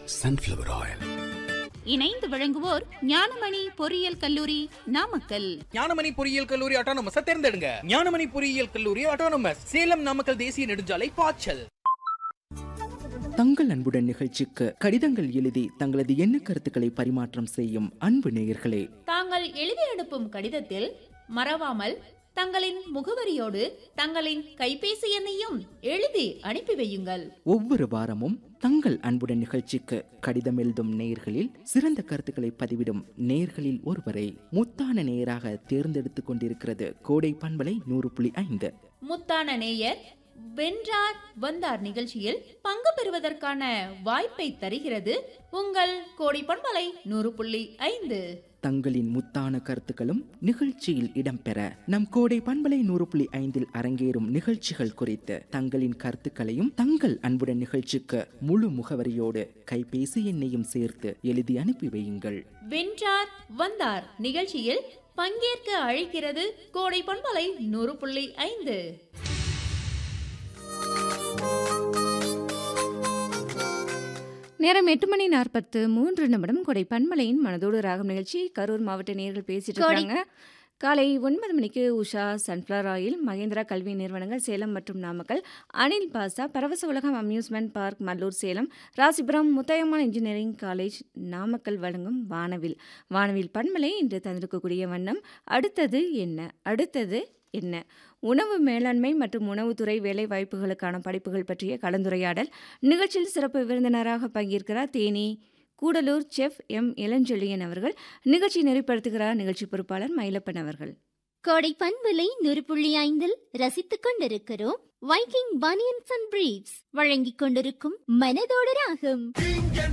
sunflower oil இணைந்து வழங்குவோர் ஞானமணி பொறியியல் கல்லூரி நாமக்கல் ஞானமணி பொறியியல் கல்லூரி ஆட்டோனமஸ தேர்ந்தெடுங்க ஞானமணி பொறியியல் கல்லூரி ஆட்டோனமஸ் சேலம் நாமக்கல் தேசிய நெடுஞ்சாலை பாய்ச்சல் தங்கள் அன்புடன் நிகழ்ச்சிக்கு கடிதங்கள் எழுதி தங்களது எண்ண கருத்துக்களை பரிமாற்றம் செய்யும் அன்பு நேயர்களே தாங்கள் எழுதி அனுப்பும் கடிதத்தில் மறவாமல் தங்களின் முகவரியோடு தங்களின் கைபேசி எண்ணையும் எழுதி அனுப்பி வையுங்கள் ஒவ்வொரு வாரமும் தங்கள் அன்புடன் நிகழ்ச்சிக்கு கடிதம் எழுதும் நேயர்களில் சிறந்த கருத்துக்களை பதிவிடும் நேயர்களில் ஒருவரை முத்தான நேயராக தேர்ந்தெடுத்துக் கொண்டிருக்கிறது கோடை பண்பலை நூறு புள்ளி ஐந்து முத்தான நேயர் வென்றார் வந்தார் நிகழ்ச்சியில் பங்கு பெறுவதற்கான வாய்ப்பை தருகிறது உங்கள் கோடி பண்பலை நூறு புள்ளி ஐந்து தங்களின் முத்தான கருத்துக்களும் நிகழ்ச்சியில் இடம்பெற நம் கோடை பண்பலை நூறு புள்ளி ஐந்தில் அரங்கேறும் நிகழ்ச்சிகள் குறித்து தங்களின் கருத்துக்களையும் தங்கள் அன்புடன் நிகழ்ச்சிக்கு முழு முகவரியோடு கைபேசி எண்ணையும் சேர்த்து எழுதி அனுப்பி வையுங்கள் வென்றார் வந்தார் நிகழ்ச்சியில் பங்கேற்க அழைக்கிறது கோடை பண்பலை நூறு புள்ளி ஐந்து நேரம் எட்டு மணி நாற்பத்து மூன்று நிமிடம் கொடை பன்மலையின் மனதோடு ராகம் நிகழ்ச்சி கரூர் மாவட்ட நேர்கள் பேசிட்டு கொடை- இருக்காங்க காலை ஒன்பது மணிக்கு உஷா சன்ஃப்ளவர் ஆயில் மகேந்திரா கல்வி நிறுவனங்கள் சேலம் மற்றும் நாமக்கல் அனில் பாசா பரவச உலகம் amusement park Mallur Salem Rasipuram Muthayammal engineering college Namakkal வழங்கும் வானவில் வானவில் பன்மலை இன்று தந்திருக்கக்கூடிய வண்ணம் அடுத்தது என்ன அடுத்தது என்ன உணவு மேலாண்மை மற்றும் உணவுத்துறை வேலை வாய்ப்புகளுக்கான படிப்புகள் பற்றிய கலந்துரையாடல் நிகழ்ச்சியில் சிறப்பு விருந்தினராக பங்கேற்கிறார் தேனி கூடலூர் செஃப் எம் இளஞ்செழியன் அவர்கள் நிகழ்ச்சி நெறிப்படுத்துகிறார் நிகழ்ச்சி பொறுப்பாளர் மயிலப்பன் அவர்கள் கோடை பண்பலை நூறு புள்ளி ஐந்தில் ரசித்துக் கொண்டிருக்கிறோம் வைக்கிங் பனியன்ஸ் அண்ட் பிரீவ்ஸ் வழங்கிக் கொண்டிருக்கும் மனதோடு ராகம்